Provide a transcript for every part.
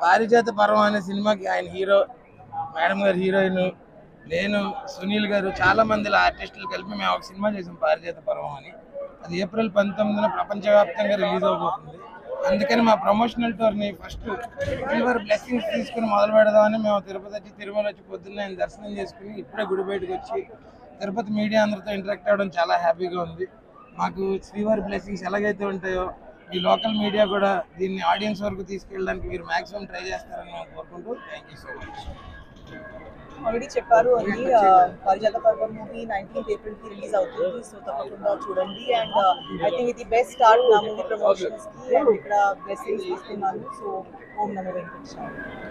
పారిజాత పర్వం అనే సినిమాకి ఆయన హీరో మేడం గారు హీరోయిన్ నేను సునీల్ గారు చాలా మంది ఆర్టిస్టులు కలిపి మేము ఒక సినిమా చేసాం పారిజాత పర్వం అని అది ఏప్రిల్ పంతొమ్మిదిన ప్రపంచవ్యాప్తంగా రిలీజ్ అవబోతుంది అందుకని మా ప్రమోషనల్ టూర్ని ఫస్ట్ సిల్వర్ బ్లెస్సింగ్స్ తీసుకుని మొదలు పెడదామని మేము తిరుపతి వచ్చి తిరుమల వచ్చి పొద్దున్నే ఆయన దర్శనం చేసుకుని ఇప్పుడే గుడి బయటకు వచ్చి తిరుపతి మీడియా అందరితో ఇంటరాక్ట్ అవ్వడం చాలా హ్యాపీగా ఉంది మాకు శ్రీవారి బ్లెస్సింగ్స్ ఎలాగైతే ఉంటాయో ఈ లోకల్ మీడియా కూడా దీన్ని ఆడియన్స్ వరకు తీసుకెళ్ళడానికి మీరు మాక్సిమం ట్రై చేస్తారని మేము కోరుకుంటూ thank you so much already చెప్పారు అది Parijata Parvam movie nineteenth April కి రిలీజ్ అవుతుంది సో తప్పకుండా చూడండి అండ్ ఐ థింక్ ఇది బెస్ట్ స్టార్ట్ నా మూవీ ప్రమోషన్స్ కి అండ్ ఇక్కడ బ్లెస్సింగ్స్ తీసుకున్నాను సో ఓం నమో వెంకటేశ్వర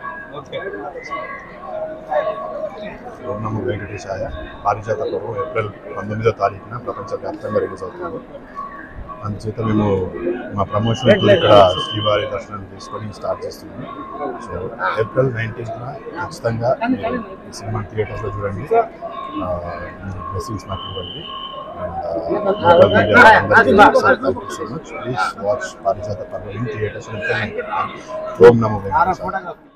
ఓం నమో వెంకటేశాయ పారిజాత పర్వం ఏప్రిల్ పంతొమ్మిదో తారీఖున ప్రపంచవ్యాప్తంగా రిలీజ్ అవుతుంది అందుచేత మేము మా ప్రమోషన్ ఇక్కడ శ్రీవారి దర్శనం చేసుకొని స్టార్ట్ చేస్తున్నాము సో ఏప్రిల్ నైన్టీన్త్న ఖచ్చితంగా మీరు ఈ సినిమా థియేటర్స్లో చూడండి బ్లెస్సింగ్స్ మాకు ఇవ్వండి లోకల్ మీడియా అందరికీ thank you so much please watch Parijata Parvam in theatres ఓం నమో వెంకటేశాయ